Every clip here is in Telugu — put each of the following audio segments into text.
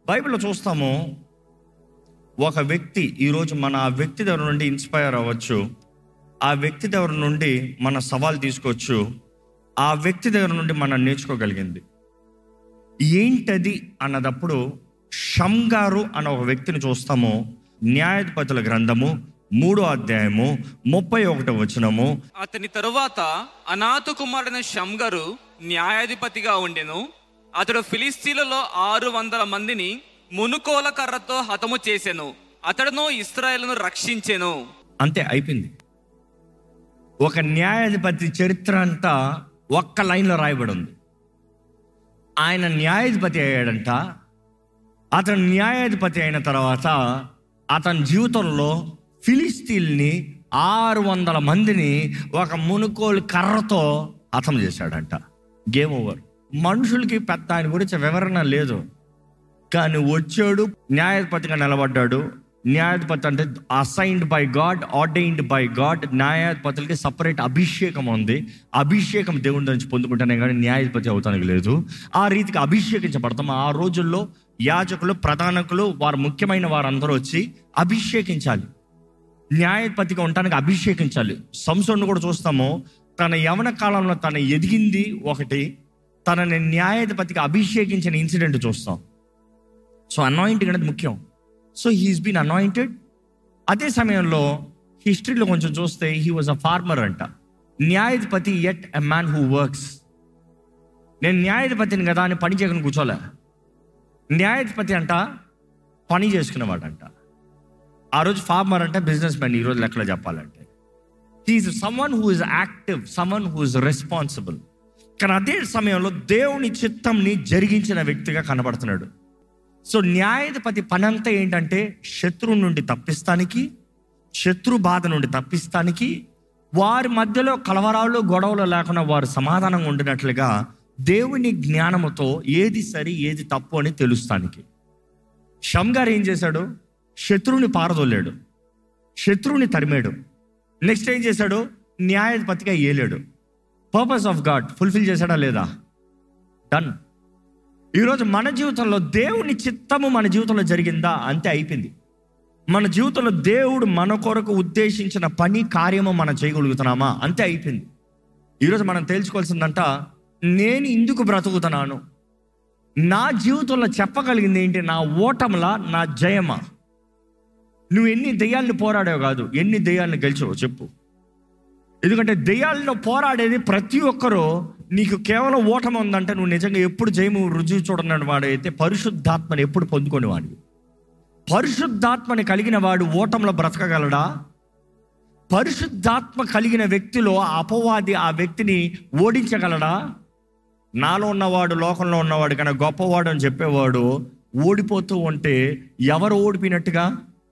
బైబిల్లో చూస్తాము ఒక వ్యక్తి ఈరోజు మన ఆ వ్యక్తి దగ్గర నుండి ఇన్స్పైర్ అవ్వచ్చు ఆ వ్యక్తి దగ్గర నుండి మన సవాల్ తీసుకోవచ్చు ఆ వ్యక్తి దగ్గర నుండి మనం నేర్చుకోగలిగింది ఏంటది అన్నదప్పుడు షంగారు అన్న ఒక వ్యక్తిని చూస్తాము న్యాయాధిపతుల గ్రంథము మూడో అధ్యాయము ముప్పై ఒకటో వచనము అతని తరువాత అనాథ కుమారుడైన షంగరు న్యాయాధిపతిగా ఉండెను అతడు ఫిలిస్తీన్లలో ఆరు వందల మందిని మునుకోల కర్రతో హతము చేసెను అతడును ఇస్రాయేలును రక్షించెను అంతే అయిపోయింది ఒక న్యాయాధిపతి చరిత్ర అంతా ఒక్క లైన్లో రాయబడి ఉంది ఆయన న్యాయాధిపతి అయ్యాడంట అతను న్యాయాధిపతి అయిన తర్వాత అతని జీవితంలో ఫిలిస్తీన్ని ఆరు వందల మందిని ఒక మునుకోలు కర్రతో హతం చేశాడంట గేమ్ ఓవర్ మనుషులకి పెద్ద ఆయన గురించి వివరణ లేదు కానీ వచ్చాడు న్యాయాధిపతిగా నిలబడ్డాడు న్యాయాధిపతి అంటే assigned by God ordained by God న్యాయాధిపతులకి సపరేట్ అభిషేకం ఉంది అభిషేకం దేవుడి నుంచి పొందుకుంటానే కానీ న్యాయాధిపతి అవుతానికి లేదు ఆ రీతికి అభిషేకించబడతాం ఆ రోజుల్లో యాజకులు ప్రధానకులు వారు ముఖ్యమైన వారందరూ వచ్చి అభిషేకించాలి న్యాయాధిపతిగా ఉండటానికి అభిషేకించాలి సంసోను కూడా చూస్తాము తన యవన కాలంలో తన ఎదిగింది ఒకటి తనని న్యాయాధిపతికి అభిషేకించిన ఇన్సిడెంట్ చూస్తాం సో అనాయింటింగ్ అనేది ముఖ్యం సో హీస్ బీన్ అనాయింటెడ్ అదే సమయంలో హిస్టరీలో కొంచెం చూస్తే హీ వాజ్ అ ఫార్మర్ అంట న్యాయాధిపతి at a man who works నేను న్యాయాధిపతిని కదా అని పని చేయకుండా కూర్చోలే న్యాయాధిపతి అంట పని చేసుకునేవాడంట ఆ రోజు ఫార్మర్ అంటే బిజినెస్ మ్యాన్ ఈరోజు లెక్కలో చెప్పాలంటే he is someone who is active someone who is responsible కానీ అదే సమయంలో దేవుని చిత్తంని జరిగించిన వ్యక్తిగా కనబడుతున్నాడు సో న్యాయాధిపతి పనంతా ఏంటంటే శత్రువు నుండి తప్పిస్తానికి శత్రు బాధ నుండి తప్పిస్తానికి వారి మధ్యలో కలవరాలు గొడవలు లేకుండా వారు సమాధానంగా ఉండినట్లుగా దేవుని జ్ఞానముతో ఏది సరి ఏది తప్పు అని తెలుస్తానికి షమ్గారు ఏం చేశాడు శత్రువుని పారదోలాడు శత్రువుని తరిమాడు నెక్స్ట్ ఏం చేశాడు న్యాయాధిపతిగా ఏలాడు పర్పస్ ఆఫ్ గాడ్ ఫుల్ఫిల్ చేశాడా లేదా డన్ ఈరోజు మన జీవితంలో దేవుని చిత్తము మన జీవితంలో జరిగిందా అంతే అయిపోయింది మన జీవితంలో దేవుడు మన కొరకు ఉద్దేశించిన పని కార్యము మనం చేయగలుగుతున్నామా అంతే అయిపోయింది ఈరోజు మనం తెలుసుకోవాల్సిందంట నేను ఇందుకు బ్రతుకుతున్నాను నా జీవితంలో చెప్పగలిగింది ఏంటి నా ఓటములా నా జయమా నువ్వు ఎన్ని దెయ్యాలను పోరాడావు కాదు ఎన్ని దెయ్యాలను గెలిచావు చెప్పు ఎందుకంటే దెయ్యాలను పోరాడేది ప్రతి ఒక్కరూ నీకు కేవలం ఓటమి ఉందంటే నువ్వు నిజంగా ఎప్పుడు జయము రుజువు చూడని వాడు అయితే పరిశుద్ధాత్మని ఎప్పుడు పొందుకొని వాడివి పరిశుద్ధాత్మని కలిగిన వాడు ఓటంలో బ్రతకగలడా పరిశుద్ధాత్మ కలిగిన వ్యక్తిలో ఆ అపవాది ఆ వ్యక్తిని ఓడించగలడా నాలో ఉన్నవాడు లోకంలో ఉన్నవాడు కన్నా గొప్పవాడు అని చెప్పేవాడు ఓడిపోతూ ఉంటే ఎవరు ఓడిపోయినట్టుగా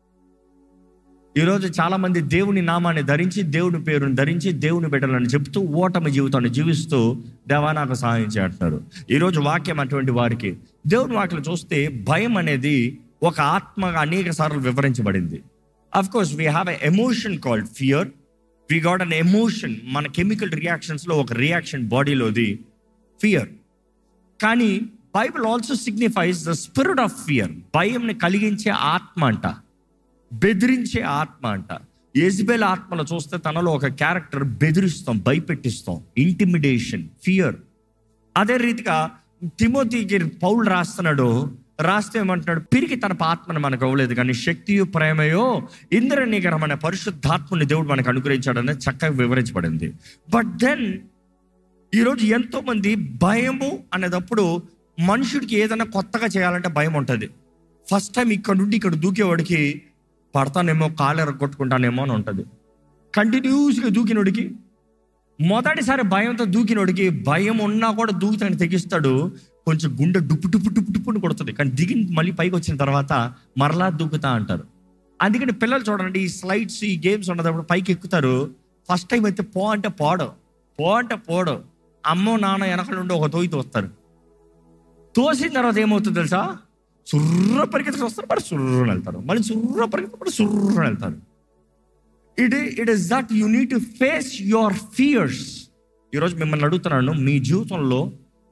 ఈరోజు చాలామంది దేవుని నామాన్ని ధరించి దేవుని పేరుని ధరించి దేవుని బిడ్డలని చెప్తూ ఓటమి జీవితాన్ని జీవిస్తూ దేవా నాకు సహాయం చేయంటున్నారు ఈరోజు వాక్యం అటువంటి వారికి దేవుని వాక్యం చూస్తే భయం అనేది ఒక ఆత్మగా అనేక సార్లు వివరించబడింది of course we have a emotion called fear we got an emotion మన కెమికల్ రియాక్షన్స్లో ఒక రియాక్షన్ బాడీలోది ఫియర్ కానీ Bible also signifies the spirit of fear భయంని కలిగించే ఆత్మ అంట బెదిరించే ఆత్మ అంట ఎజ్బెల్ ఆత్మలో చూస్తే తనలో ఒక క్యారెక్టర్ బెదిరిస్తాం భయపెట్టిస్తాం ఇంటిమిడేషన్ ఫియర్ అదే రీతిగా తిమోతికి పౌలు రాస్తున్నాడు రాస్తే ఏమంటున్నాడు పిరికి తన ఆత్మను మనకు అవ్వలేదు కానీ శక్తియు ప్రేమయో ఇంద్రనీకరమైన పరిశుద్ధాత్మని దేవుడు మనకు అనుగ్రహించాడని చక్కగా వివరించబడింది బట్ దెన్ ఈరోజు ఎంతో మంది భయము అనేటప్పుడు మనుషుడికి ఏదైనా కొత్తగా చేయాలంటే భయం ఉంటుంది ఫస్ట్ టైం ఇక్కడ నుండి ఇక్కడ దూకేవాడికి పడతానేమో కాలు కొట్టుకుంటానేమో అని ఉంటుంది కంటిన్యూస్గా దూకినోడికి మొదటిసారి భయంతో దూకినోడికి భయం ఉన్నా కూడా దూకితాన్ని తెగిస్తాడు కొంచెం గుండె డుప్పు డుప్పు డుప్పు డుప్పుని కొడుతుంది కానీ దిగి మళ్ళీ పైకి వచ్చిన తర్వాత మరలా దూకుతా అంటారు అందుకని పిల్లలు చూడండి ఈ స్లైడ్స్ ఈ గేమ్స్ ఉన్నప్పుడు పైకి ఎక్కుతారు ఫస్ట్ టైం అయితే పో అంటే పోడు పో అంటే పోడు అమ్మో నాన్న వెనకాల నుండి ఒక తోయి తోస్తారు తోసిన తర్వాత ఏమవుతుంది తెలుసా సుర్ర పరిగెత్తుకు వస్తారు మరి సుర్రని వెళ్తారు మళ్ళీ సుర్ర పరిగెత్తుకు మరి సుర్రని వెళ్తారు it it is that you need to face your fears ఈరోజు మిమ్మల్ని అడుగుతున్నాను మీ జీవితంలో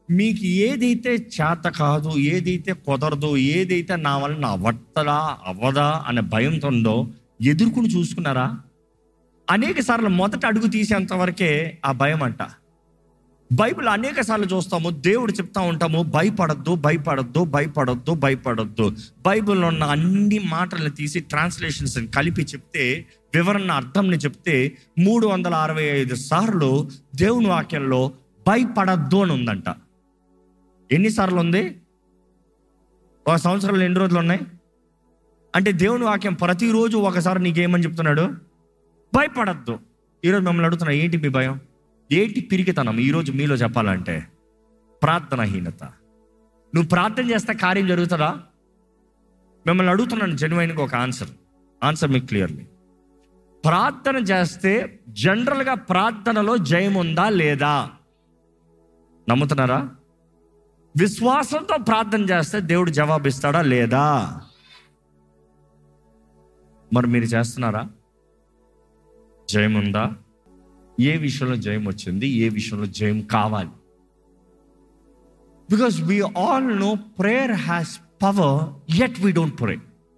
మీకు ఏదైతే చేత కాదు ఏదైతే కుదరదు ఏదైతే నా వలన అవ్వత్తదా అవ్వదా అనే భయంతో ఉందో ఎదుర్కొని చూసుకున్నారా అనేక సార్లు మొదట అడుగు తీసేంత వరకే ఆ భయం అంట బైబిల్ అనేక సార్లు చూస్తాము దేవుడు చెప్తా ఉంటాము భయపడద్దు భయపడద్దు భయపడద్దు భయపడద్దు బైబిల్లో ఉన్న అన్ని మాటలను తీసి ట్రాన్స్లేషన్స్ కలిపి చెప్తే వివరణ అర్థంని చెప్తే మూడు వందల అరవై ఐదు సార్లు దేవుని వాక్యంలో భయపడద్దు అని ఉందంట ఎన్నిసార్లు ఉంది ఒక సంవత్సరంలో ఎన్ని రోజులు ఉన్నాయి అంటే దేవుని వాక్యం ప్రతిరోజు ఒకసారి నీకేమని చెప్తున్నాడు భయపడద్దు ఈరోజు మిమ్మల్ని అడుగుతున్నా ఏంటి మీ భయం ఏంటి పిరికితనం ఈరోజు మీలో చెప్పాలంటే ప్రార్థనాహీనత నువ్వు ప్రార్థన చేస్తే కార్యం జరుగుతుందా మిమ్మల్ని అడుగుతున్నాను జెన్యున్గా ఒక ఆన్సర్ ఆన్సర్ మీకు క్లియర్లీ ప్రార్థన చేస్తే జనరల్గా ప్రార్థనలో జయం ఉందా లేదా నమ్ముతున్నారా విశ్వాసంతో ప్రార్థన చేస్తే దేవుడు జవాబిస్తాడా లేదా మరి మీరు చేస్తున్నారా జయం ఉందా ఏ విషయంలో జయం వచ్చింది ఏ విషయంలో జయం కావాలి because we all know prayer has power yet we don't pray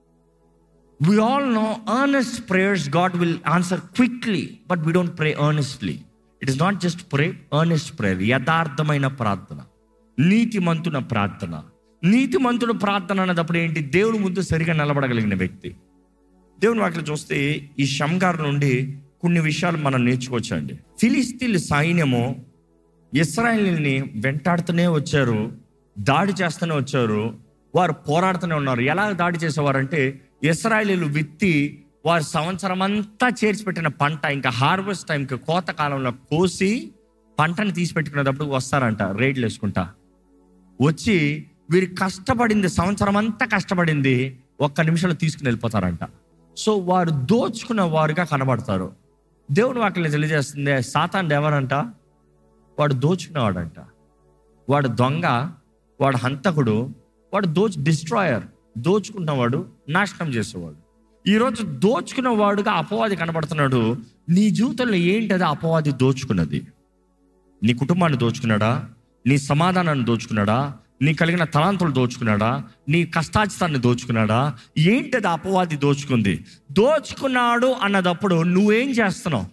we all know earnest prayers God will answer quickly, but we don't pray earnestly. It is not just pray, earnest prayer. యథార్థమైన ప్రార్థన నీతిమంతున ప్రార్థన నీతిమంతుడు ప్రార్థన అన్నదప్పుడు ఏంటి దేవుని ముందు సరిగా నిలబడగలిగిన వ్యక్తి దేవుని వాటిలో చూస్తే ఈ షంగార్ నుండి కొన్ని విషయాలు మనం నేర్చుకోవచ్చండి ఫిలిస్తీన్ సైన్యము ఇస్రాయల్ని వెంటాడుతూనే వచ్చారు దాడి చేస్తూనే వచ్చారు వారు పోరాడుతూనే ఉన్నారు ఎలా దాడి చేసేవారంటే ఇస్రాయలీలు విత్తి వారు సంవత్సరం అంతా చేర్చి పెట్టిన పంట ఇంకా హార్వెస్ట్ టైంకి కోత కాలంలో కోసి పంటని తీసి పెట్టుకునేటప్పుడు వస్తారంట రేట్లు వేసుకుంటా వచ్చి వీరు కష్టపడింది సంవత్సరం అంతా కష్టపడింది ఒక్క నిమిషంలో తీసుకుని వెళ్ళిపోతారంట సో వారు దోచుకున్న వారుగా కనబడతారు దేవుని వాక్యం తెలియజేస్తుంది సాతాన్ ఎవరంట వాడు దోచుకునేవాడంట వాడు దొంగ వాడు హంతకుడు వాడు దోచు డిస్ట్రాయర్ దోచుకున్నవాడు నాశనం చేసేవాడు ఈరోజు దోచుకున్న వాడుగా అపవాది కనబడుతున్నాడు నీ జీవితంలో ఏంటది అపవాది దోచుకున్నది నీ కుటుంబాన్ని దోచుకున్నాడా నీ సమాధానాన్ని దోచుకున్నాడా నీ కలిగిన తలాంతులు దోచుకున్నాడా నీ కష్టాచితాన్ని దోచుకున్నాడా ఏంటది అపవాది దోచుకుంది దోచుకున్నాడు అన్నదప్పుడు నువ్వేం చేస్తున్నావు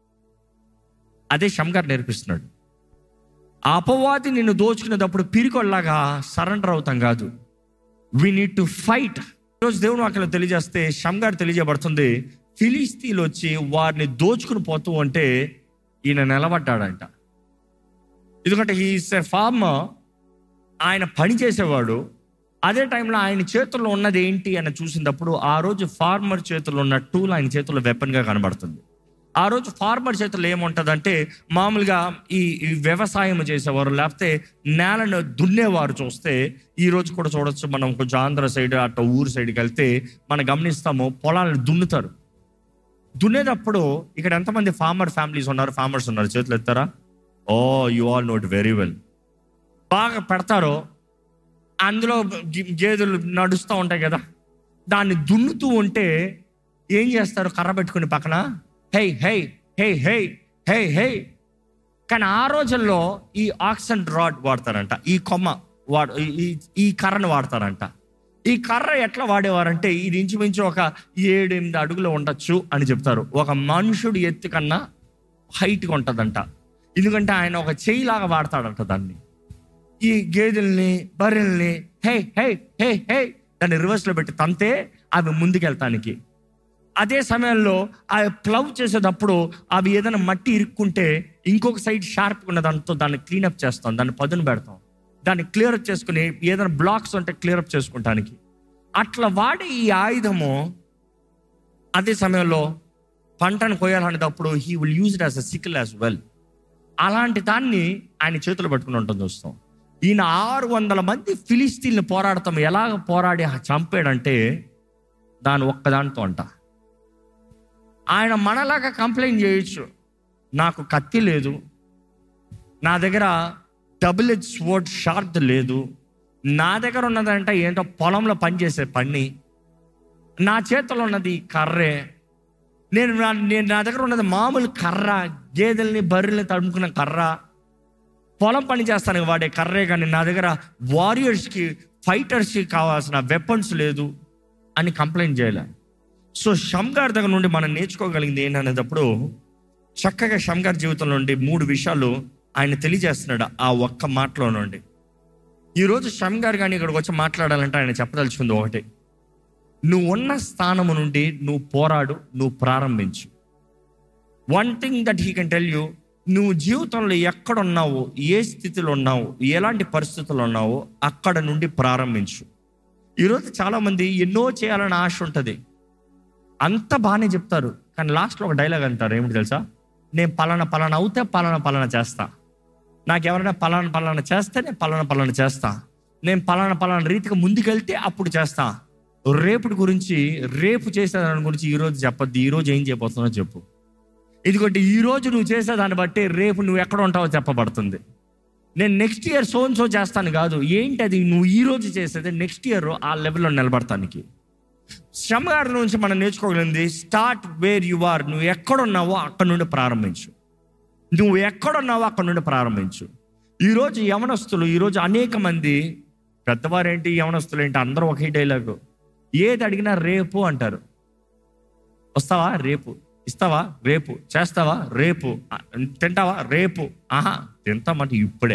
అదే షంగారు నేర్పిస్తున్నాడు ఆ అపవాది నిన్ను దోచుకునేటప్పుడు పిరికొల్లాగా సరెండర్ అవుతాం కాదు వి నీడ్ టు ఫైట్ ఈరోజు దేవుని వాక్యం తెలియజేస్తే షంగారు తెలియజేయబడుతుంది ఫిలిస్తీన్లు వచ్చి వారిని దోచుకుని పోతూ ఉంటే ఈయన నిలబడ్డాడంట ఎందుకంటే హీస్ ఎ ఫార్మర్ ఆయన పని చేసేవాడు అదే టైంలో ఆయన చేతుల్లో ఉన్నది ఏంటి అని చూసినప్పుడు ఆ రోజు ఫార్మర్ చేతుల్లో ఉన్న టూల్ ఆయన చేతుల్లో వెపన్గా కనబడుతుంది ఆ రోజు ఫార్మర్ చేతుల్లో ఏముంటుందంటే మామూలుగా ఈ ఈ వ్యవసాయం చేసేవారు లేకపోతే నేలను దున్నేవారు చూస్తే ఈ రోజు కూడా చూడొచ్చు మనం కొంచెం ఆంధ్ర సైడ్ అట్లా ఊరు సైడ్కి వెళ్తే మనం గమనిస్తాము పొలాలను దున్నుతారు దున్నేటప్పుడు ఇక్కడ ఎంతమంది ఫార్మర్ ఫ్యామిలీస్ ఉన్నారు ఫార్మర్స్ ఉన్నారు చేతులు ఎత్తారా oh you all note very well బాగా పెడతారో అందులో గి- గేదెలు నడుస్తూ ఉంటాయి కదా దాన్ని దున్నుతూ ఉంటే ఏం చేస్తారు కర్ర పెట్టుకుని పక్కన హై హై హై హై హై హై కానీ ఆ రోజుల్లో ఈ ఆక్సన్ రాడ్ వాడతారంట ఈ కొమ్మ వాడ ఈ- ఈ ఈ కర్రను వాడతారంట ఈ కర్ర ఎట్లా వాడేవారంటే ఇది ఇంచుమించు ఒక ఏడు ఎనిమిది అడుగులు ఉండొచ్చు అని చెప్తారు ఒక మనుషుడు ఎత్తు కన్నా హైట్గా ఉంటుందంట ఎందుకంటే ఆయన ఒక చేయిలాగా వాడతాడంట దాన్ని ఈ గేదెల్ని బర్రెల్ని హే హే హే హే దాన్ని రివర్స్లో పెట్టి తంతే అవి ముందుకెళ్తానికి అదే సమయంలో ఆ ప్లవ్ చేసేటప్పుడు అవి ఏదైనా మట్టి ఇరుక్కుంటే ఇంకొక సైడ్ షార్ప్ ఉన్న దాంతో దాన్ని క్లీనప్ చేస్తాం దాన్ని పదును పెడతాం దాన్ని క్లియర్ అప్ చేసుకుని ఏదైనా బ్లాక్స్ ఉంటే క్లియర్ అప్ చేసుకుంటానికి అట్లా వాడే ఈ ఆయుధము అదే సమయంలో పంటను కోయాలనేటప్పుడు he will use it as a sickle as well అలాంటి దాన్ని ఆయన చేతులు పట్టుకుని ఉంటుంది చూస్తాం ఈయన ఆరు వందల మంది ఫిలిస్తీన్లు పోరాడతాం ఎలాగ పోరాడి చంపాడంటే దాని ఒక్కదానితో అంట ఆయన మనలాగా కంప్లైంట్ చేయొచ్చు నాకు కత్తి లేదు నా దగ్గర డబుల్ హెచ్ స్వోర్డ్ షార్ట్ లేదు నా దగ్గర ఉన్నదంటే ఏంటో పొలంలో పనిచేసే పని నా చేతిలో ఉన్నది కర్రే నేను నా- నేను నా దగ్గర ఉన్నది మామూలు కర్ర గేదెల్ని బర్రెల్ని తడుముకున్న కర్ర పొలం పని చేస్తానికి వాడే కర్రే కానీ నా దగ్గర వారియర్స్కి ఫైటర్స్కి కావాల్సిన వెపన్స్ లేదు అని కంప్లైంట్ చేయలే సో షమ్గార్ దగ్గర నుండి మనం నేర్చుకోగలిగింది ఏంటనేటప్పుడు చక్కగా షమ్గార్ జీవితంలో నుండి మూడు విషయాలు ఆయన తెలియజేస్తున్నాడు ఆ ఒక్క మాటలో నుండి ఈరోజు షమ్గార్ కానీ ఇక్కడికి వచ్చి మాట్లాడాలంటే ఆయన చెప్పదలుచుకుంది ఒకటి నువ్వు ఉన్న స్థానము నుండి నువ్వు పోరాడు నువ్వు ప్రారంభించు one thing that he can tell you నువ్వు జీవితంలో ఎక్కడ ఉన్నావో ఏ స్థితిలో ఉన్నావో ఎలాంటి పరిస్థితుల్లో ఉన్నావో అక్కడ నుండి ప్రారంభించు ఈరోజు చాలామంది ఎన్నో చేయాలని ఆశ ఉంటుంది అంత బాగానే చెప్తారు కానీ లాస్ట్లో ఒక డైలాగ్ అంటారు ఏమిటి తెలుసా నేను పలానా పలానా అవుతే పలానా పలానా చేస్తా నాకు ఎవరైనా పలానా పలానా చేస్తే నేను పలానా పలానా చేస్తా నేను పలానా పలానా రీతిగా ముందుకెళ్తే అప్పుడు చేస్తా రేపటి గురించి రేపు చేసే దాని గురించి ఈరోజు చెప్పొద్దు ఈరోజు ఏం చేయబోతున్నావు చెప్పు ఇదిగోటి ఈ రోజు నువ్వు చేసే దాన్ని బట్టి రేపు నువ్వు ఎక్కడ ఉంటావో చెప్పబడుతుంది నేను నెక్స్ట్ ఇయర్ సోన్ సో చేస్తాను కాదు ఏంటి అది నువ్వు ఈ రోజు చేసేది నెక్స్ట్ ఇయర్ ఆ లెవెల్లో నిలబడతానికి శ్రమగారి నుంచి మనం నేర్చుకోగలిగింది స్టార్ట్ వేర్ యు ఆర్ నువ్వు ఎక్కడున్నావో అక్కడ నుండి ప్రారంభించు నువ్వు ఎక్కడున్నావో అక్కడ నుండి ప్రారంభించు ఈరోజు యవనస్తులు ఈరోజు అనేక మంది పెద్దవారేంటి యవనస్తులు ఏంటి అందరూ ఒకే డైలాగు ఏది అడిగినా రేపు అంటారు వస్తావా రేపు ఇస్తావా రేపు చేస్తావా రేపు ఆ, తింటావా రేపు ఆహా తింటామంటే ఇప్పుడే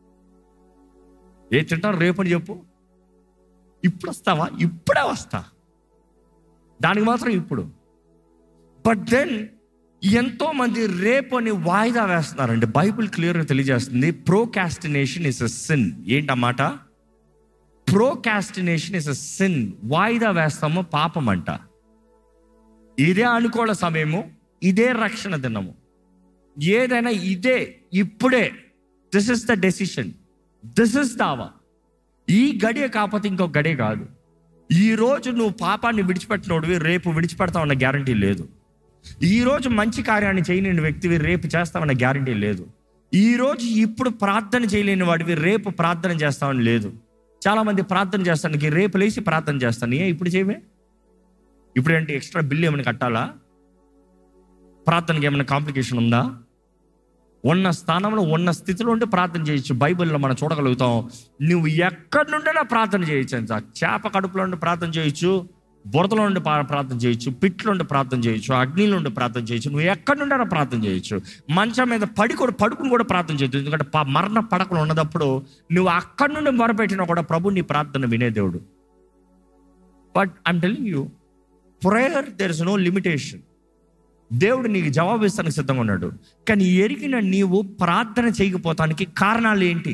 ఏ తింటావు రేపు అని చెప్పు ఇప్పుడు వస్తావా ఇప్పుడే వస్తా దానికి మాత్రం ఇప్పుడు బట్ దెన్ ఎంతో మంది రేపు అని వాయిదా వేస్తున్నారండి బైబిల్ క్లియర్గా తెలియజేస్తుంది ప్రోకాస్టినేషన్ ఇస్ అ సిన్ ఏంటన్నమాట ప్రోకాస్టినేషన్ ఇస్ అ సిన్ వాయిదా వేస్తాము పాపం అంట ఇదే అనుకూల సమయము ఇదే రక్షణ దినము ఏదైనా ఇదే ఇప్పుడే this is the decision this is దావా ఈ గడియ కాకపోతే ఇంకో గడియ కాదు ఈ రోజు నువ్వు పాపాన్ని విడిచిపెట్టినోడివి రేపు విడిచిపెడతావన్న గ్యారంటీ లేదు ఈ రోజు మంచి కార్యాన్ని చేయలేని వ్యక్తివి రేపు చేస్తావన్న గ్యారంటీ లేదు ఈ రోజు ఇప్పుడు ప్రార్థన చేయలేని వాడివి రేపు ప్రార్థన చేస్తావని లేదు చాలా మంది ప్రార్థన చేస్తానికి రేపు లేచి ప్రార్థన చేస్తాను ఏ ఇప్పుడు చేయవే ఇప్పుడు ఏంటి ఎక్స్ట్రా బిల్ ఏమైనా కట్టాలా ప్రార్థనకి ఏమైనా కాంప్లికేషన్ ఉందా ఉన్న స్థానంలో ఉన్న స్థితిలో ఉండి ప్రార్థన చేయొచ్చు బైబిల్లో మనం చూడగలుగుతాం నువ్వు ఎక్కడి నుండైనా ప్రార్థన చేయొచ్చు అంత చేప కడుపులో ఉండి ప్రార్థన చేయొచ్చు బురదలో ఉండి పా- ప్రార్థన చేయొచ్చు పిట్లో ఉండి ప్రార్థన చేయొచ్చు అగ్నిలో ఉండి ప్రార్థన చేయొచ్చు నువ్వు ఎక్కడి నుండైనా ప్రార్థన చేయొచ్చు మంచం మీద పడి కూడా పడుకుని కూడా ప్రార్థన చేయొచ్చు ఎందుకంటే ప- మరణ పడకలు ఉన్నదప్పుడు నువ్వు అక్కడి నుండి మొరపెట్టినా కూడా ప్రభు నీ ప్రార్థన వినే దేవుడు but I'm telling you prayer there is no limitation దేవుడు నీకు జవాబు ఇస్తానికి సిద్ధంగా ఉన్నాడు కానీ ఎరిగిన నీవు ప్రార్థన చేయకపోతానికి కారణాలు ఏంటి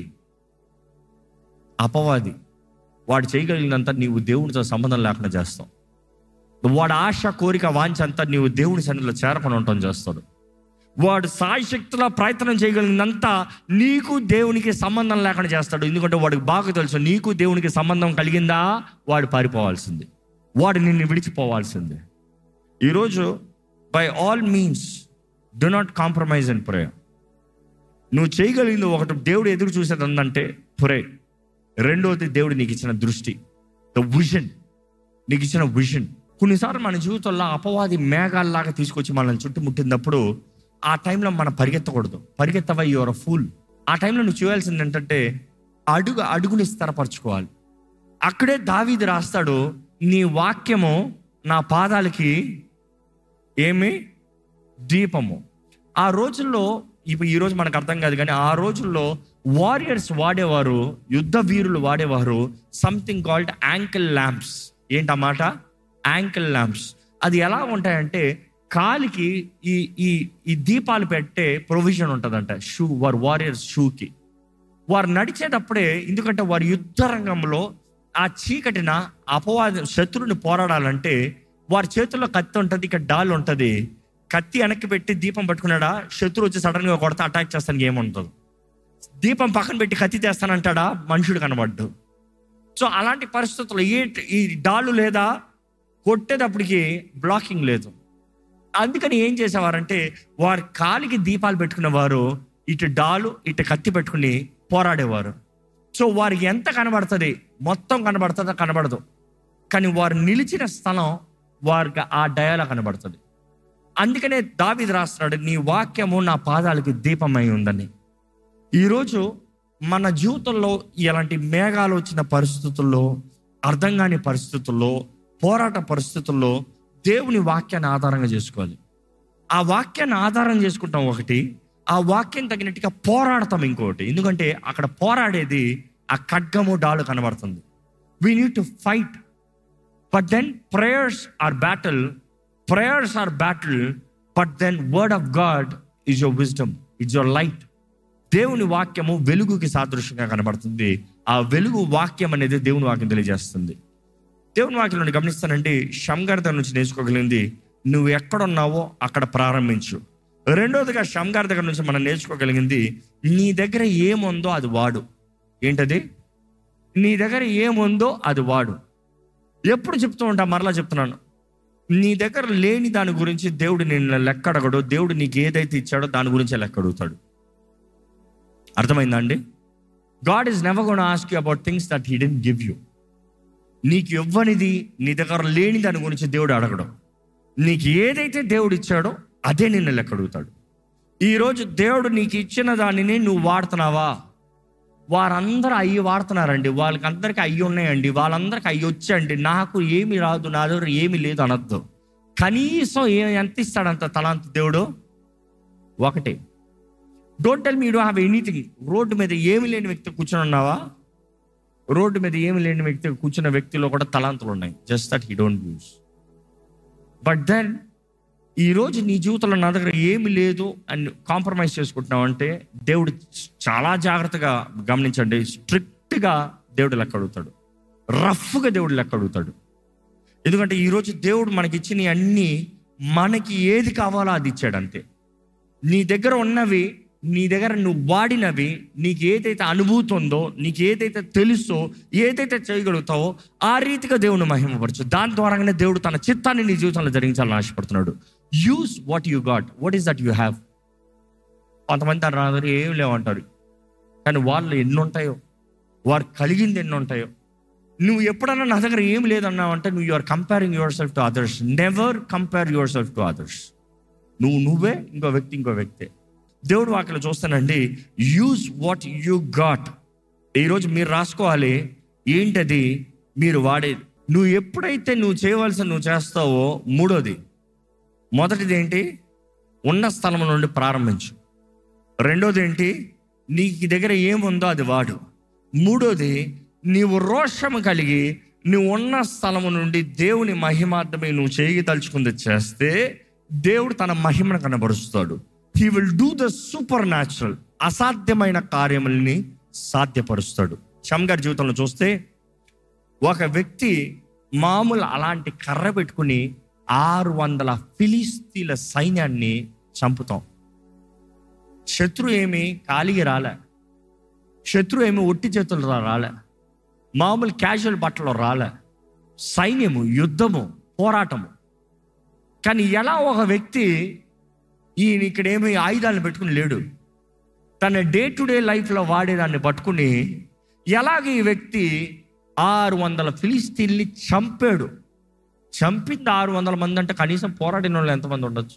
అపవాది వాడు చేయగలిగినంత నీవు దేవునితో సంబంధం లేకుండా చేస్తావు వాడు ఆశ కోరిక వాంఛ అంతా నీవు దేవుని సన్నిధిలో చేరకుండా ఉండటం చేస్తాడు వాడు సాయశక్తిలో ప్రయత్నం చేయగలిగినంత నీకు దేవునికి సంబంధం లేకుండా చేస్తాడు ఎందుకంటే వాడికి బాగా తెలుసు నీకు దేవునికి సంబంధం కలిగిందా వాడు పారిపోవాల్సింది వాడు నిన్ను విడిచిపోవాల్సిందే ఈరోజు by all means do not compromise and pray నువ్వు చేయగలిగింది ఒకటి దేవుడు ఎదురు చూసేది ఉందంటే ప్రే రెండవది దేవుడు నీకు ఇచ్చిన దృష్టి ద విజన్ నీకు ఇచ్చిన విజన్ కొన్నిసార్లు మన జీవితంలో అపవాది మేఘాల్లాగా తీసుకొచ్చి మనల్ని చుట్టుముట్టినప్పుడు ఆ టైంలో మనం పరిగెత్తకూడదు పరిగెత్తవా యువర్ ఫుల్ ఆ టైంలో నువ్వు చేయాల్సింది ఏంటంటే అడుగు అడుగుని స్థిరపరచుకోవాలి అక్కడే దావీది రాస్తాడు నీ వాక్యము నా పాదాలకి ఏమి దీపము ఆ రోజుల్లో ఇప్పుడు ఈ రోజు మనకు అర్థం కాదు కానీ ఆ రోజుల్లో వారియర్స్ వాడేవారు యుద్ధ వీరులు వాడేవారు సంథింగ్ కాల్డ్ యాంకిల్ ల్యాంప్స్ ఏంటన్నమాట యాంకిల్ ల్యాంప్స్ అది ఎలా ఉంటాయంటే కాలికి ఈ ఈ ఈ దీపాలు పెట్టే ప్రొవిజన్ ఉంటుందంట షూ వారు వారియర్స్ షూకి వారు నడిచేటప్పుడే ఎందుకంటే వారి యుద్ధ రంగంలో ఆ చీకటిన అపవాద శత్రువుని పోరాడాలంటే వారి చేతుల్లో కత్తి ఉంటుంది ఇక్కడ డాల్ ఉంటుంది కత్తి వెనక్కి పెట్టి దీపం పట్టుకున్నాడా శత్రువు వచ్చి సడన్ గా కొడతా అటాక్ చేస్తానికి ఏముంటుంది దీపం పక్కన పెట్టి కత్తి తెస్తానంటాడా మనుషుడు కనబడ్డు సో అలాంటి పరిస్థితుల్లో ఈ ఈ డాలు లేదా కొట్టేటప్పటికి బ్లాకింగ్ లేదు అందుకని ఏం చేసేవారంటే వారి కాలికి దీపాలు పెట్టుకునేవారు ఇటు డాలు ఇటు కత్తి పెట్టుకుని పోరాడేవారు సో వారికి ఎంత కనబడుతుంది మొత్తం కనబడుతుందో కనబడదు కానీ వారు నిలిచిన స్థలం వారికి ఆ డయాలో కనబడుతుంది అందుకనే దావిది రాస్తున్నాడు నీ వాక్యము నా పాదాలకి దీపమై ఉందని ఈరోజు మన జీవితంలో ఇలాంటి మేఘాలు వచ్చిన పరిస్థితుల్లో అర్థం కాని పరిస్థితుల్లో పోరాట పరిస్థితుల్లో దేవుని వాక్యాన్ని ఆధారంగా చేసుకోవాలి ఆ వాక్యాన్ని ఆధారం చేసుకుంటాం ఒకటి ఆ వాక్యం తగినట్టుగా పోరాడతాం ఇంకొకటి ఎందుకంటే అక్కడ పోరాడేది ఆ ఖడ్గము డాలు కనబడుతుంది we need to fight but then prayers are battle prayers are battle but then word of God is your wisdom it's your light దేవుని వాక్యము వెలుగుకి సాదృశ్యంగా కనబడుతుంది ఆ వెలుగు వాక్యం అనేది దేవుని వాక్యం తెలియజేస్తుంది దేవుని వాక్యం నుండి గమనిస్తానండి షంగార్ దగ్గర నుంచి నేర్చుకోగలిగింది నువ్వు ఎక్కడున్నావో అక్కడ ప్రారంభించు రెండోదిగా షంగార్ దగ్గర నుంచి మనం నేర్చుకోగలిగింది నీ దగ్గర ఏముందో అది వాడు ఏంటది నీ దగ్గర ఏముందో అది వాడు ఎప్పుడు చెప్తూ ఉంటా మరలా చెప్తున్నాను నీ దగ్గర లేని దాని గురించి దేవుడు నిన్ను లెక్క అడగడు దేవుడు నీకు ఏదైతే ఇచ్చాడో దాని గురించే లెక్క అడుగుతాడు అర్థమైందా అండి God is never gone ask you about things that he didn't give you నీకు ఇవ్వనిది నీ దగ్గర లేని దాని గురించి దేవుడు అడగడం నీకు ఏదైతే దేవుడు ఇచ్చాడో అదే నిన్ను లెక్క అడుగుతాడు ఈరోజు దేవుడు నీకు ఇచ్చిన దానిని నువ్వు వాడుతున్నావా వారందరూ అయ్యి వాడుతున్నారండి వాళ్ళకి అందరికీ అయ్యి ఉన్నాయండి వాళ్ళందరికీ అయ్యి వచ్చండి నాకు ఏమి రాదు నా దగ్గర ఏమి లేదు అనొద్దు కనీసం ఏ ఎంత ఇస్తాడంత తలాంత దేవుడు ఒకటే don't tell me do have anything road మీద ఏమి లేని వ్యక్తి కూర్చొని ఉన్నావా రోడ్డు మీద ఏమి లేని వ్యక్తి కూర్చున్న వ్యక్తిలో కూడా తలాంతులు ఉన్నాయి just that he don't use but then ఈరోజు నీ జీవితంలో నా దగ్గర ఏమి లేదు అని కాంప్రమైజ్ చేసుకుంటున్నావు అంటే దేవుడు చాలా జాగ్రత్తగా గమనించండి స్ట్రిక్ట్గా దేవుడు లెక్క అడుగుతాడు రఫ్గా దేవుడు లెక్క అడుగుతాడు ఎందుకంటే ఈరోజు దేవుడు మనకి ఇచ్చిన అన్ని మనకి ఏది కావాలో అది ఇచ్చాడు అంతే నీ దగ్గర ఉన్నవి నీ దగ్గర నువ్వు వాడినవి నీకు ఏదైతే అనుభూతి ఉందో నీకు ఏదైతే తెలుసో ఏదైతే చేయగలుగుతావో ఆ రీతిగా దేవుని మహిమపరచు దాని ద్వారానే దేవుడు తన చిత్తాన్ని నీ జీవితంలో జరిగించాలని ఆశపడుతున్నాడు use what you got what is that you have కొంతమంది తన రాదు ఏం లేవంటారు కానీ వాళ్ళు ఎన్ని ఉంటాయో వారు కలిగింది ఎన్ని ఉంటాయో నువ్వు ఎప్పుడన్నా నా దగ్గర ఏం లేదన్నావు అంటే నువ్వు you're comparing yourself to others never compare yourself to others నువ్వు నువ్వే ఇంకో వ్యక్తి ఇంకో వ్యక్తే దేవుడు వాక్యలో చూస్తానండి యూజ్ వాట్ యు గాట్ ఈరోజు మీరు రాసుకోవాలి ఏంటది మీరు వాడేది నువ్వు ఎప్పుడైతే నువ్వు చేయవలసిన నువ్వు చేస్తావో మూడోది మొదటిది ఏంటి ఉన్న స్థలం నుండి ప్రారంభించు రెండోది ఏంటి నీకు దగ్గర ఏముందో అది వాడు మూడోది నీవు రోషము కలిగి నువ్వు ఉన్న స్థలము నుండి దేవుని మహిమార్థమై నువ్వు చేయదలుచుకుంది చేస్తే దేవుడు తన మహిమను కనబరుస్తాడు he will do the supernatural అసాధ్యమైన కార్యముల్ని సాధ్యపరుస్తాడు షమ్గారి జీవితంలో చూస్తే ఒక వ్యక్తి మామూలు అలాంటి కర్ర పెట్టుకుని ఆరు వందల ఫిలిస్తీన్ల సైన్యాన్ని చంపుతాం శత్రు ఏమి ఖాళీగా రాలే శత్రు ఏమి ఒట్టి చేతులు రాలే మామూలు క్యాజువల్ బట్టలు రాలే సైన్యము యుద్ధము పోరాటము కానీ ఎలా ఒక వ్యక్తి ఈయన ఇక్కడ ఏమి ఆయుధాలను పెట్టుకుని లేడు తన డే టు డే లైఫ్లో వాడేదాన్ని పట్టుకుని ఎలాగ ఈ వ్యక్తి ఆరు వందల ఫిలిస్తీన్ని చంపాడు చంపింది ఆరు వందల మంది అంటే కనీసం పోరాడిన వాళ్ళు ఎంతమంది ఉండొచ్చు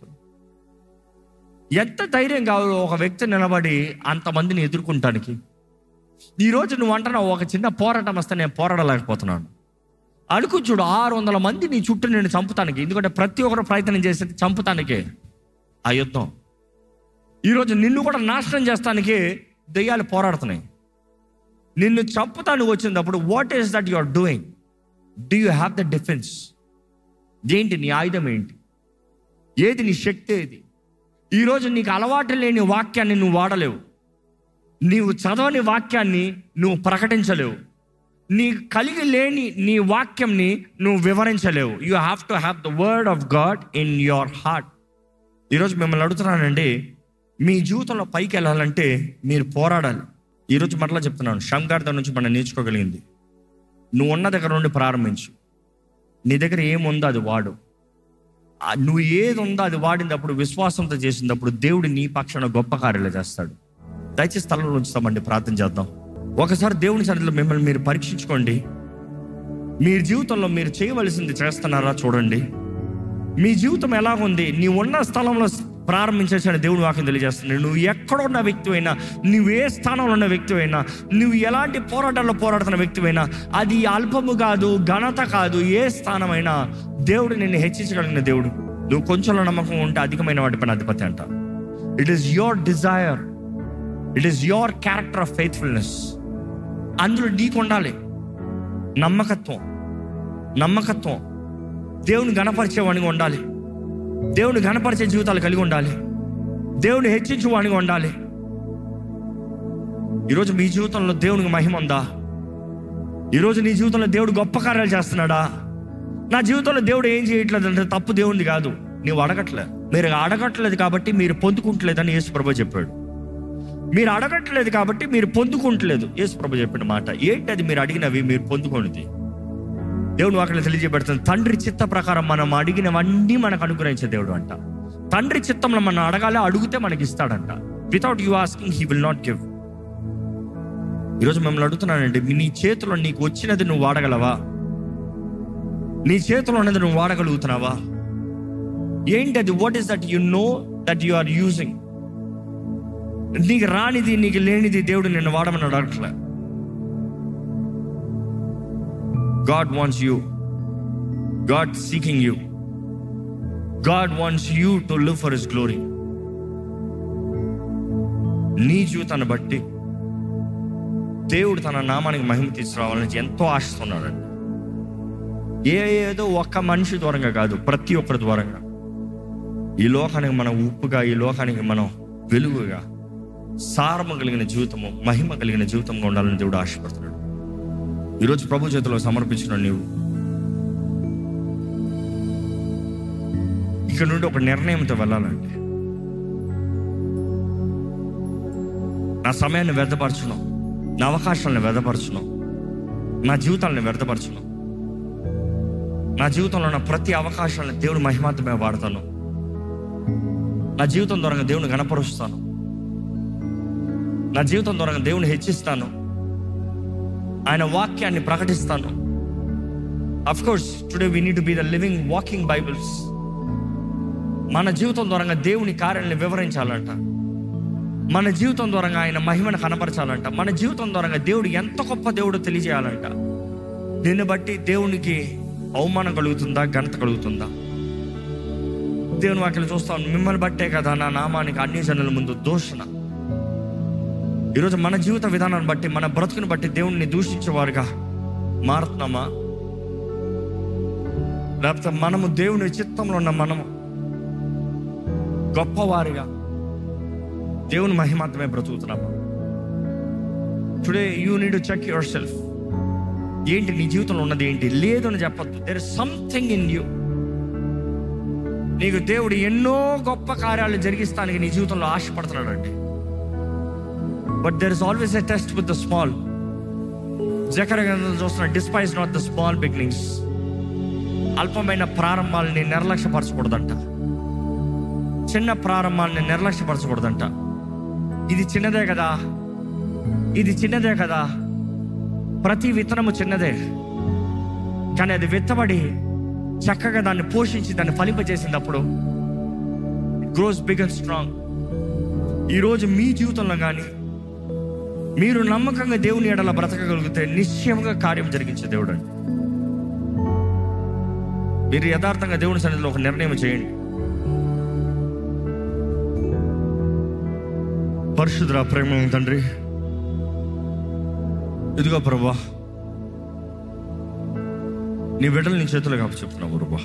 ఎంత ధైర్యం కావాలి ఒక వ్యక్తి నిలబడి అంతమందిని ఎదుర్కొంటానికి ఈరోజు నువ్వు అంటున్నావు ఒక చిన్న పోరాటం వస్తే నేను పోరాడలేకపోతున్నాను అనుకు చూడు ఆరు వందల మంది నీ చుట్టూ నేను చంపుతానికి ఎందుకంటే ప్రతి ఒక్కరు ప్రయత్నం చేసేది చంపుతానికే ఆ యుద్ధం ఈరోజు నిన్ను కూడా నాశనం చేస్తానికి దెయ్యాలు పోరాడుతున్నాయి నిన్ను చంపుతాను వచ్చినప్పుడు what is that you are doing do you have the defence ఏంటి నీ ఆయుధం ఏంటి ఏది నీ శక్తి ఏది ఈరోజు నీకు అలవాటు లేని వాక్యాన్ని నువ్వు వాడలేవు నీవు చదవని వాక్యాన్ని నువ్వు ప్రకటించలేవు నీ కలిగి లేని నీ వాక్యంని నువ్వు వివరించలేవు you have to have the word of God in your heart ఈరోజు మిమ్మల్ని అడుగుతున్నానండి మీ జీవితంలో పైకి వెళ్ళాలంటే మీరు పోరాడాలి ఈరోజు మరలా చెప్తున్నాను షంగార్ దగ్గర నుంచి మనం నేర్చుకోగలిగింది నువ్వు ఉన్న దగ్గర నుండి ప్రారంభించు నీ దగ్గర ఏముందో అది వాడు ఆ నువ్వు ఏది ఉందో అది వాడినప్పుడు విశ్వాసంతో చేసినప్పుడు దేవుడు నీ పక్షాన గొప్ప కార్యాలు చేస్తాడు దయచేసి స్థలంలో ఉంచుతామండి ప్రార్థన చేద్దాం ఒకసారి దేవుని సన్నిధిలో మిమ్మల్ని మీరు పరీక్షించుకోండి మీ జీవితంలో మీరు చేయవలసింది చేస్తున్నారా చూడండి మీ జీవితం ఎలాగుంది నీ ఉన్న స్థలంలో ప్రారంభించేసిన దేవుడు వాక్యం తెలియజేస్తున్నాడు నువ్వు ఎక్కడ ఉన్న వ్యక్తి అయినా నువ్వు ఏ స్థానంలో ఉన్న వ్యక్తి అయినా నువ్వు ఎలాంటి పోరాటాల్లో పోరాడుతున్న వ్యక్తి అయినా అది అల్పము కాదు ఘనత కాదు ఏ స్థానమైనా దేవుడు నిన్ను హెచ్చించగలిగిన దేవుడు నువ్వు కొంచెంలో నమ్మకం ఉంటే అధికమైన వాటిపైన అధిపతి అంట it is your desire it is your character of faithfulness అందులో నీకు ఉండాలి నమ్మకత్వం నమ్మకత్వం దేవుని గణపరిచేవాడిగా ఉండాలి దేవుని గణపరిచే జీవితాలు కలిగి ఉండాలి దేవుని హెచ్చించేవాడిగా ఉండాలి ఈరోజు మీ జీవితంలో దేవునికి మహిమ ఉందా ఈరోజు నీ జీవితంలో దేవుడు గొప్ప కార్యాలు చేస్తున్నాడా నా జీవితంలో దేవుడు ఏం చేయట్లేదు అంటే తప్పు దేవుడిది కాదు నీవు అడగట్లేదు మీరు అడగట్లేదు కాబట్టి మీరు పొందుకుంటలేదని యేసు ప్రభు చెప్పాడు మీరు అడగట్లేదు కాబట్టి మీరు పొందుకుంటలేదు యేసు ప్రభు చెప్పిన మాట ఏంటి అది మీరు అడిగినవి మీరు పొందుకోనిది దేవుడు అక్కడ తెలియజేయబడుతుంది తండ్రి చిత్త ప్రకారం మనం అడిగినవన్నీ మనకు అనుగ్రహించే దేవుడు అంట తండ్రి చిత్తంలో మనం అడగాలి అడిగితే మనకి ఇస్తాడంట without you asking he will not give ఈరోజు మిమ్మల్ని అడుగుతున్నానండి మీ- నీ చేతిలో నీకు వచ్చినది నువ్వు వాడగలవా నీ చేతిలో ఉన్నది నువ్వు వాడగలుగుతున్నావా ఏంటి అది what is that you know that you are using నీకు రానిది నీకు లేనిది దేవుడు నిన్ను వాడమని అడగట్లే God wants you God seeking you God wants you to live for his glory నీ జీవితాన్ని బట్టి దేవుడు తన నామానికి మహిమ తీసుకురావాలని ఎంతో ఆశిస్తున్నాడండి ఏ ఏదో ఒక్క మనిషి ద్వారంగా కాదు ప్రతి ఒక్కరి ద్వారంగా ఈ లోకానికి మనం ఉప్పుగా ఈ లోకానికి మనం వెలుగుగా సారము కలిగిన జీవితము మహిమ కలిగిన జీవితంగా ఉండాలని దేవుడు ఆశపడుతున్నాడు ఈరోజు ప్రభు చేతిలో సమర్పించిన నీవు ఇక్కడ నుండి ఒక నిర్ణయంతో వెళ్ళాలంటే నా సమయాన్ని వ్యర్థపరచును నా అవకాశాలను వ్యర్థపరచును నా జీవితాలను వ్యర్థపరచును నా జీవితంలో ఉన్న ప్రతి అవకాశాలను దేవుడు మహిమార్థమే వాడతాను నా జీవితం ద్వారా దేవుని గణపరుస్తాను నా జీవితం ద్వారా దేవుని హెచ్చిస్తాను ఆయన వాక్యాన్ని ప్రకటిస్తాను of course today we need to be the living walking Bibles మన జీవితం ద్వారా దేవుని కార్యాలను వివరించాలంట మన జీవితం ద్వారా ఆయన మహిమను కనపరచాలంట మన జీవితం ద్వారా దేవుడు ఎంత గొప్ప దేవుడు తెలియజేయాలంట దీన్ని బట్టి దేవునికి అవమానం కలుగుతుందా ఘనత కలుగుతుందా దేవుని వాక్యలు చూస్తాం మిమ్మల్ని బట్టే కదా నా నామానికి అన్ని జనుల ముందు దూషణ ఈరోజు మన జీవిత విధానాన్ని బట్టి మన బ్రతుకుని బట్టి దేవుణ్ణి దూషించేవారుగా మారుతున్నామా లేకపోతే మనము దేవుని చిత్తంలో ఉన్న మనము గొప్పవారిగా దేవుని మహిమాత్రమే బ్రతుకుతున్నామా today you need check your సెల్ఫ్ ఏంటి నీ జీవితంలో ఉన్నది ఏంటి లేదు అని చెప్పొద్దు there is something in you నీకు దేవుడు ఎన్నో గొప్ప కార్యాలు జరిగిస్తానికి నీ జీవితంలో ఆశపడుతున్నాడు అండి but there is always a test with the small జకర చూస్తున్న despise not the small beginnings అల్పమైన ప్రారంభాలని నిర్లక్ష్యపరచకూడదంట చిన్న ప్రారంభాలని నిర్లక్ష్యపరచకూడదంట ఇది చిన్నదే కదా ఇది చిన్నదే కదా ప్రతి విత్తనము చిన్నదే కానీ అది విత్తబడి చక్కగా దాన్ని పోషించి దాన్ని ఫలింపజేసినప్పుడు గ్రోస్ బిగ్ అండ్ స్ట్రాంగ్ ఈరోజు మీ జీవితంలో కానీ మీరు నమ్మకంగా దేవుని ఎడల బ్రతకగలిగితే నిశ్చయంగా కార్యం జరిగించే దేవుడు అండి మీరు యథార్థంగా దేవుని సన్నిధిలో ఒక నిర్ణయం చేయండి పరిశుద్ర ప్రేమ తండ్రి ఇదిగో ప్రభా నీ బిడ్డలు నీ చేతులు కాపు చెప్తున్నావు ప్రభా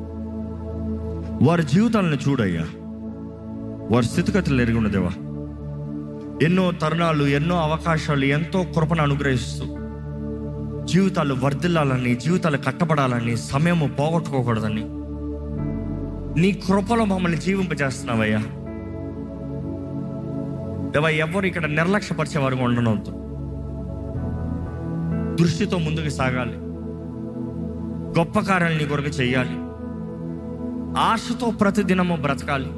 వారి జీవితాలను చూడయ్యా వారి స్థితిగతులు ఎరిగి ఉన్నదేవా ఎన్నో తరుణాలు ఎన్నో అవకాశాలు ఎంతో కృపను అనుగ్రహిస్తూ జీవితాలు వర్ధిల్లాలని జీవితాలు కట్టబడాలని సమయము పోగొట్టుకోకూడదని నీ కృపలో మమ్మల్ని జీవింపజేస్తున్నావయ్యా దేవా ఎవరు ఇక్కడ నిర్లక్ష్యపరిచేవారుగా ఉండనవద్దు దృష్టితో ముందుకు సాగాలి గొప్ప కార్యాలు నీ కొరకు చెయ్యాలి ఆశతో ప్రతిదినము బ్రతకాలి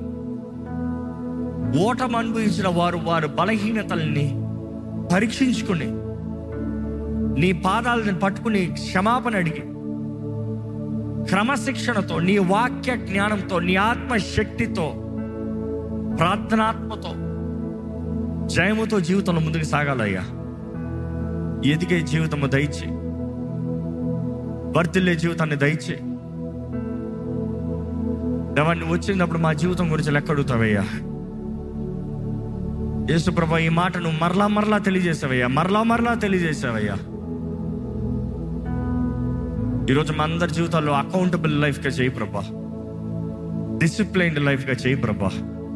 ఓటం అనుభవించిన వారు వారు బలహీనతల్ని పరీక్షించుకుని నీ పాదాలను పట్టుకుని క్షమాపణ అడిగి క్రమశిక్షణతో నీ వాక్య జ్ఞానంతో నీ ఆత్మ శక్తితో ప్రార్థనాత్మతో జయముతో జీవితంలో ముందుకు సాగాలయ్యా ఎదిగే జీవితము దయచే వర్తిల్లే జీవితాన్ని దయచే దేవాన్ని వచ్చినప్పుడు మా జీవితం గురించి లెక్క అడుగుతావయ్యా యేసుప్రభ ఈ మాటను మరలా మరలా తెలియజేసావయ్యా మరలా మరలా తెలియజేసావయ్యా ఈరోజు మా అందరి జీవితాల్లో అకౌంటబుల్ లైఫ్గా చేయి ప్రభా డిసిప్లైన్డ్ లైఫ్గా చేయి ప్రభా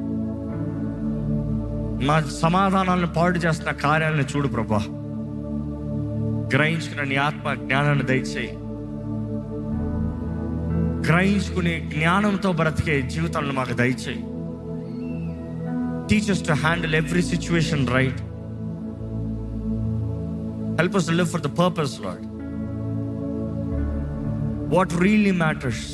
మా సమాధానాలను పాడు చేస్తున్న కార్యాలను చూడు ప్రభా గ్రహించుకున్న నీ ఆత్మ జ్ఞానాన్ని దయచేయి గ్రహించుకునే జ్ఞానంతో బ్రతికే జీవితాలను మాకు దయచేయి teachers to handle every situation right help us to live for the purpose lord what really matters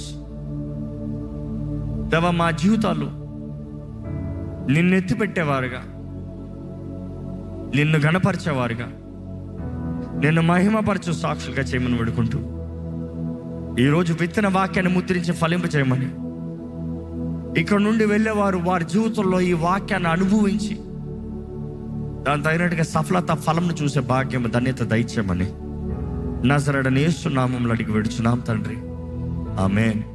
దేవ మా జీవితాలు నిన్ను ఎత్తిపెట్టేవారుగా నిన్ను గణపరిచేవారుగా నిన్ను మహిమపరచు సాక్షులుగా చేయమని వేడుకుంటూ ఈరోజు విత్తన వాక్యాన్ని ముద్రించి ఫలింప చేయమని ఇక్కడ నుండి వెళ్ళేవారు వారి జీవితంలో ఈ వాక్యాన్ని అనుభవించి దాని తగినట్టుగా సఫలత ఫలంను చూసే భాగ్యం ధన్యత దయచేయమని నజరడని ఏస్తున్నామంలో అడిగి విడుచున్నాం తండ్రి ఆమెన్